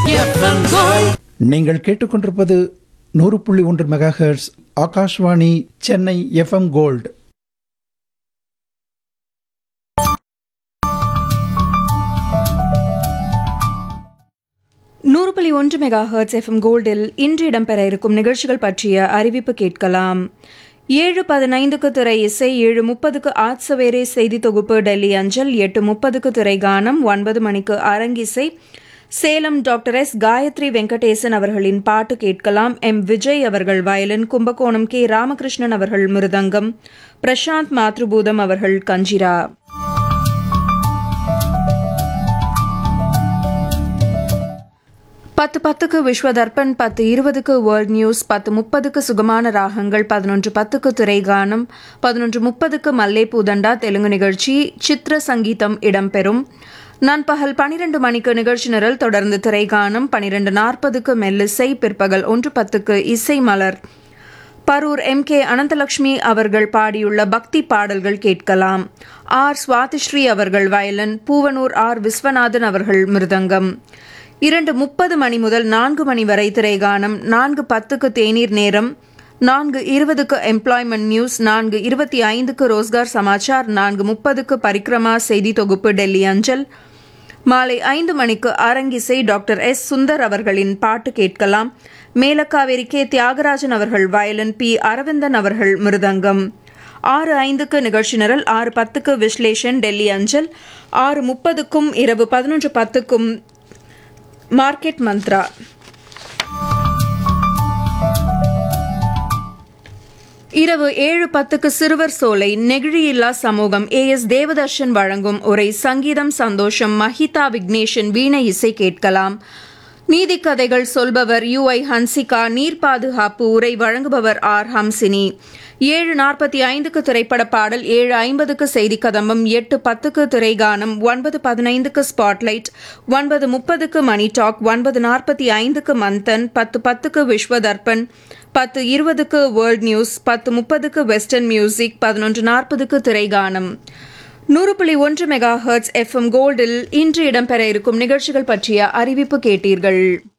FM gold நீங்கள் கேட்டுக்கொண்டிருப்பது நூறு புள்ளி ஒன்று mega hertz Akashvani Chennai FM gold நூறு புள்ளி ஒன்று மெகா ஹர்ட்ஸ் எஃப்எம் கோல்டில் இன்று இடம்பெற இருக்கும் நிகழ்ச்சிகள் பற்றிய அறிவிப்பு கேட்கலாம் ஏழு பதினைந்துக்கு துறை இசை ஏழு முப்பதுக்கு ஆட்சவேரே செய்தி தொகுப்பு டெல்லி அஞ்சல் எட்டு முப்பதுக்கு துறை கானம் ஒன்பது மணிக்கு அரங்கிசை சேலம் டாக்டர் எஸ் காயத்ரி வெங்கடேசன் அவர்களின் பாட்டு கேட்கலாம் எம் விஜய் அவர்கள் வயலின் கும்பகோணம் கே ராமகிருஷ்ணன் அவர்கள் மிருதங்கம் பிரசாந்த் மாத்ருபூதம் அவர்கள் கஞ்சிரா பத்து பத்துக்கு விஸ்வ தர்ப்பண் பத்து இருபதுக்கு வேர்ல்ட் நியூஸ் பத்து முப்பதுக்கு சுகமான ராகங்கள் பதினொன்று பத்துக்கு திரைகானம் பதினொன்று முப்பதுக்கு மல்லேபூ தண்டா தெலுங்கு நிகழ்ச்சி சித்திர சங்கீதம் இடம்பெறும் நண்பகல் பனிரெண்டு மணிக்கு நிகழ்ச்சி நிரல் தொடர்ந்து திரைகானம் பனிரெண்டு நாற்பதுக்கு மெல்லிசை பிற்பகல் ஒன்று பத்துக்கு இசை மலர் பரூர் எம் கே அனந்தலட்சுமி அவர்கள் பாடியுள்ள பக்தி பாடல்கள் கேட்கலாம் ஆர் சுவாதிஸ்ரீ அவர்கள் வயலன் பூவனூர் ஆர் விஸ்வநாதன் அவர்கள் மிருதங்கம் இரண்டு முப்பது மணி முதல் நான்கு மணி வரை திரைகானம் நான்கு பத்துக்கு தேநீர் நேரம் நான்கு இருபதுக்கு எம்ப்ளாய்மெண்ட் நியூஸ் நான்கு இருபத்தி ஐந்துக்கு ரோஸ்கார் சமாச்சார் நான்கு முப்பதுக்கு பரிக்ரமா செய்தி தொகுப்பு டெல்லி அஞ்சல் மாலை ஐந்து மணிக்கு அரங்கிசை டாக்டர் எஸ் சுந்தர் அவர்களின் பாட்டு கேட்கலாம் மேலக்காவேரி கே தியாகராஜன் அவர்கள் வயலின் பி அரவிந்தன் அவர்கள் மிருதங்கம் ஆறு ஐந்துக்கு நிகழ்ச்சி நிரல் ஆறு பத்துக்கு விஸ்லேஷன் டெல்லி அஞ்சல் ஆறு முப்பதுக்கும் இரவு பதினொன்று பத்துக்கும் மார்க்கெட் மந்த்ரா இரவு ஏழு பத்துக்கு சிறுவர் சோலை நெகிழியில்லா சமூகம் ஏ எஸ் தேவதர்ஷன் வழங்கும் உரை சங்கீதம் சந்தோஷம் மஹிதா விக்னேஷன் வீணை இசை கேட்கலாம் நீதி கதைகள் சொல்பவர் யு ஐ ஹன்சிகா நீர் பாதுகாப்பு உரை வழங்குபவர் ஆர் ஹம்சினி ஏழு நாற்பத்தி ஐந்துக்கு திரைப்பட பாடல் ஏழு ஐம்பதுக்கு செய்தி கதம்பம் எட்டு பத்துக்கு திரைகானம் ஒன்பது பதினைந்துக்கு ஸ்பாட்லைட் ஒன்பது முப்பதுக்கு மணி டாக் ஒன்பது நாற்பத்தி ஐந்துக்கு மந்தன் பத்து பத்துக்கு விஸ்வ தர்ப்பன் பத்து இருபதுக்கு வேர்ல்ட் நியூஸ் பத்து முப்பதுக்கு வெஸ்டர்ன் மியூசிக் பதினொன்று நாற்பதுக்கு திரைகானம் நூறு புள்ளி ஒன்று மெகா ஹர்ட்ஸ் எஃப்எம் கோல்டில் இன்று இடம்பெற இருக்கும் நிகழ்ச்சிகள் பற்றிய அறிவிப்பு கேட்டீர்கள்